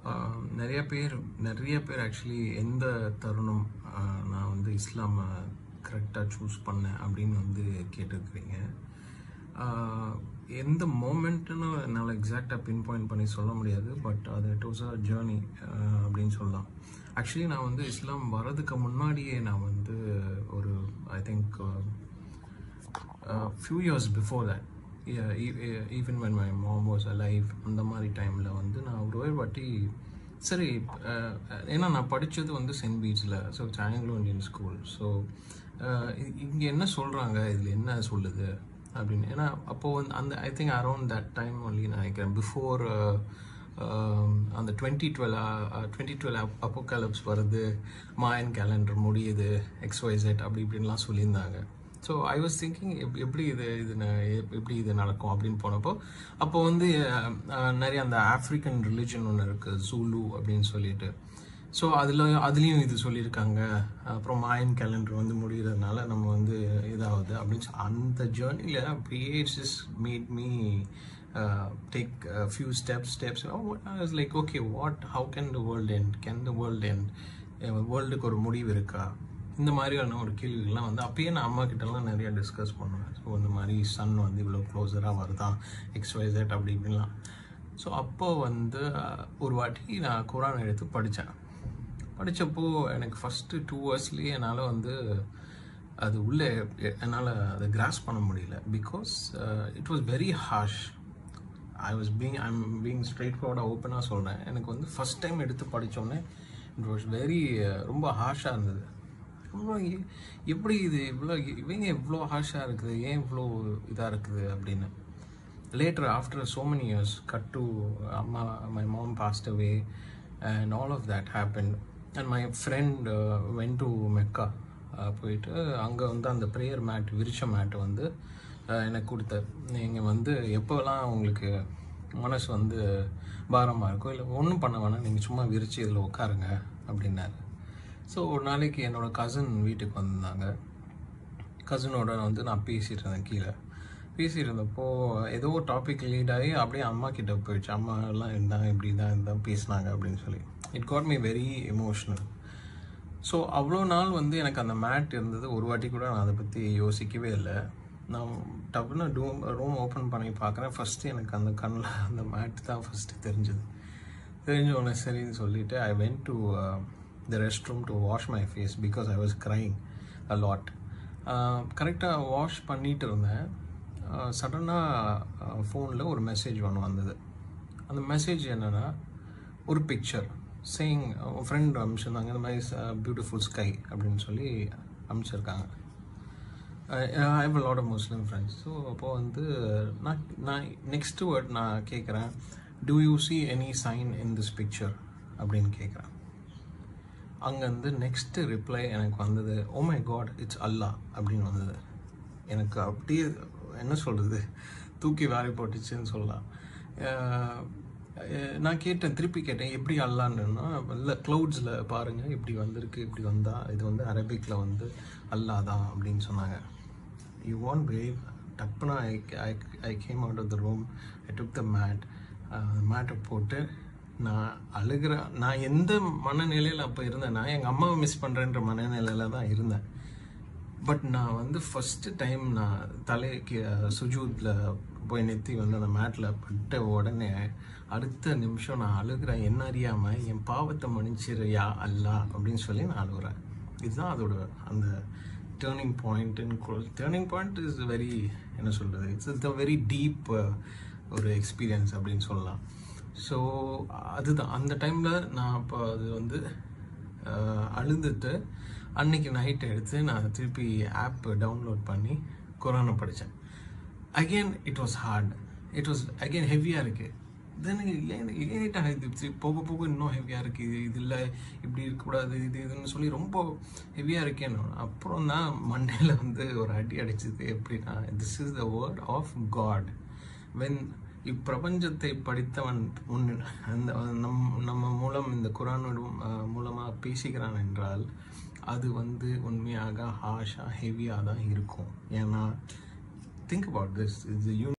ஆஹ் நிறைய பேர் நிறைய பேர் ஆக்சுவலி எந்த தருணம் ஆஹ் நான் வந்து இஸ்லாமை கரெக்டாக சூஸ் பண்ணேன் அப்படின்னு வந்து கேட்டிருக்கிறீங்க ஆஹ் எந்த மோமெண்ட்டுன்னு என்னால் எக்ஸாக்டாக பின் பாயிண்ட் பண்ணி சொல்ல முடியாது பட் அது இட் வாஸ் அ ஜேர்னி அப்படின்னு சொல்லலாம் ஆக்சுவலி நான் வந்து இஸ்லாம் வர்றதுக்கு முன்னாடியே நான் வந்து ஒரு I think few years before that even when my mom was alive அந்த மாதிரி டைமில் வந்து நான் ஒரு வாட்டி சரி uh, ஏன்னா நான் படித்தது வந்து சென்ட் பீச்சில் so Anglo Indian school so இங்கே என்ன சொல்கிறாங்க இதில் என்ன சொல்லுது அப்படின்னு ஏன்னா அப்போது வந்து அந்த I think around that time only நான் நினைக்கிறேன் பிஃபோர் அந்த டுவெண்ட்டி டுவெல் டுவெண்ட்டி டுவெல் அப்போகாலப்ஸ் வருது மாயன் கேலண்டர் முடியுது எக்ஸ்ஒய்செட் அப்படி இப்படின்லாம் சொல்லியிருந்தாங்க ஸோ ஐ வாஸ் திங்கிங் எப்படி இது இது ந- எப்- எப்படி இது நடக்கும் அப்படின்னு போனப்போ அப்போ வந்து அஹ், அஹ், நிறைய அந்த ஆஃப்ரிக்கன் ரிலிஜன் ஒன்று இருக்குது ஜூலு அப்படின்னு சொல்லிட்டு ஸோ அதில் அதுலேயும் இது சொல்லியிருக்காங்க அப்புறம் மாயன் கேலண்டர் வந்து முடிகிறதுனால நம்ம வந்து இதாகுது அப்படின்னு சொல்லி அந்த ஜேர்னியில் அப்படியே it's made me take few steps steps like okay what how can the world end can the world end வேர்ல்டுக்கு ஒரு முடிவு இருக்கா இந்த மாதிரியான ஒரு கேள்விகள்லாம் வந்து அப்பயே நான் அம்மா கிட்டலாம் நிறைய டிஸ்கஸ் பண்ணுவேன் ஸோ இந்த மாதிரி சன் வந்து இவ்வளோ க்ளோஸராக வருதான் எக்ஸ்வைசட் அப்படி இப்படிலாம் ஸோ அப்போ வந்து அஹ், ஒரு வாட்டி நான் குரான் எடுத்து படித்தேன் படித்தப்போ எனக்கு ஃபஸ்ட்டு டூ ஹவர்ஸ்லேயே என்னால் வந்து அது உள்ளே என்னால் அதை கிராஸ் பண்ண முடியல because it was very harsh I was being I'm being straight ஃபார்வர்டாக ஓப்பனாக சொல்கிறேன் எனக்கு வந்து ஃபஸ்ட் டைம் எடுத்து படித்தோடனே இட் வாஸ் வெரி ரொம்ப ஹாஷாக இருந்தது ரொம்ப எ- எப்படி இது இவ்வளோ இவங்க இவ்வளோ ஹாஷாக இருக்குது ஏன் இவ்வளோ இதாக இருக்குது அப்படின்னு later after so many years cut to அம்மா my mom passed away and all of that happened and my friend uh, went to Mecca போயிட்டு அங்கே வந்து அந்த ப்ரேயர் மேட் விரிச்ச மேட் வந்து uh, எனக்கு கொடுத்தார் நீங்கள் வந்து எப்போல்லாம் உங்களுக்கு மனசு வந்து பாரமாக இருக்கோ இல்லை ஒன்றும் பண்ண வேணாம் நீங்கள் சும்மா விரிச்சு இதில் உட்காருங்க அப்படின்னாரு ஸோ ஒரு நாளைக்கு என்னோட கசின் வீட்டுக்கு வந்திருந்தாங்க கசினோட வந்து நான் பேசிட்டு இருந்தேன் கீழே பேசிட்டு இருந்தப்போ ஏதோ டாபிக் லீட் ஆகி அப்படியே அம்மா கிட்ட போயிடுச்சு அம்மா எல்லாம் இருந்தாங்க இப்படி தான் இருந்தால் பேசினாங்க அப்படின்னு சொல்லி it got me very emotional so அவ்வளோ நாள் வந்து எனக்கு அந்த மேட் இருந்தது ஒரு வாட்டி கூட நான் அதை பற்றி யோசிக்கவே இல்லை நான் டப்புன்னு டூம் ரூம் ஓப்பன் பண்ணி பார்க்குறேன் ஃபஸ்ட்டு எனக்கு அந்த கண்ணில் அந்த மேட் தான் ஃபஸ்ட்டு தெரிஞ்சது தெரிஞ்ச உடனே சரின்னு சொல்லிட்டு I went to the rest room to wash my face because I was crying a lot கரெக்டாக வாஷ் பண்ணிட்டு இருந்தேன் சடனாக ஃபோனில் ஒரு மெசேஜ் ஒன்று வந்தது அந்த மெசேஜ் என்னென்னா ஒரு பிக்சர் சேயிங் ஃப்ரெண்ட் அனுப்பிச்சிருந்தாங்க இந்த மாதிரி பியூட்டிஃபுல் ஸ்கை அப்படின்னு சொல்லி அனுப்பிச்சிருக்காங்க I have a lot of Muslim friends so அப்போது வந்து நான் நான் நெக்ஸ்ட் வேர்ட் நான் கேட்குறேன் do you see any sign in this picture அப்படின்னு கேட்குறேன் அங்கேருந்து நெக்ஸ்ட்டு ரிப்ளை எனக்கு வந்தது ஓ மை காட் இட்ஸ் அல்லாஹ் அப்படின்னு வந்தது எனக்கு அப்படியே என்ன சொல்கிறது தூக்கி வாரி போட்டுச்சுன்னு சொல்லலாம் அஹ் அஹ் நான் கேட்டேன் திருப்பி கேட்டேன் எப்படி அல்லான்னா இல்லை க்ளவுட்ஸில் பாருங்கள் இப்படி வந்திருக்கு இப்படி வந்தா இது வந்து அரபிக்கில் வந்து அல்லாஹ் தான் அப்படின்னு சொன்னாங்க யூ வாண்ட் பிலீவ் டப்புனா I I I came out of the room I took the mat மேட்டை போட்டு நான் அழுகிற நான் எந்த மனநிலையில் அப்போ இருந்தேன்னா எங்கள் அம்மாவை மிஸ் பண்ணுறேன்ற மனநிலையில் தான் இருந்தேன் பட் நான் வந்து ஃபஸ்ட்டு டைம் நான் தலைக்கு சுஜூத்தில் போய் நெத்தி வந்து அந்த மேட்டில் பட்ட உடனே அடுத்த நிமிஷம் நான் அழுகிறேன் என்ன அறியாமல் என் பாவத்தை மன்னிச்சிரு யா அல்லா அப்படின்னு சொல்லி நான் அழுகுறேன் இதுதான் அதோட அந்த டேர்னிங் பாயிண்ட்டுன்னு டேர்னிங் பாயிண்ட் இஸ் வெரி என்ன சொல்கிறது it's it's a very deep ஒரு எக்ஸ்பீரியன்ஸ் அப்படின்னு சொல்லலாம் ஸோ அதுதான் அந்த டைமில் நான் அப்போ அது வந்து அஹ், அழுதுட்டு அன்னைக்கு நைட் எடுத்து நான் திருப்பி ஆப் டவுன்லோட் பண்ணி குரானை படித்தேன் again it was hard it was again ஹெவியாக இருக்குது தென் ஏன் ஏன்ட்டா இது தி- போக போக இன்னும் ஹெவியாக இருக்குது இது இது இல்லை இப்படி இருக்கக்கூடாது இது இதுன்னு சொல்லி ரொம்ப ஹெவியாக இருக்கேன்னு அப்புறம் தான் மண்டையில் வந்து ஒரு அடி அடிச்சது எப்படின்னா this is the word of God when இப்பிரபஞ்சத்தை படித்தவன் முன் அந்த நம் நம்ம மூலம் இந்த குரானோடும் மூலமாக பேசிக்கிறான் என்றால் அது வந்து உண்மையாக ஹாஷாக ஹெவியாக தான் இருக்கும் ஏன்னா திங்க் அபவுட் திஸ் இது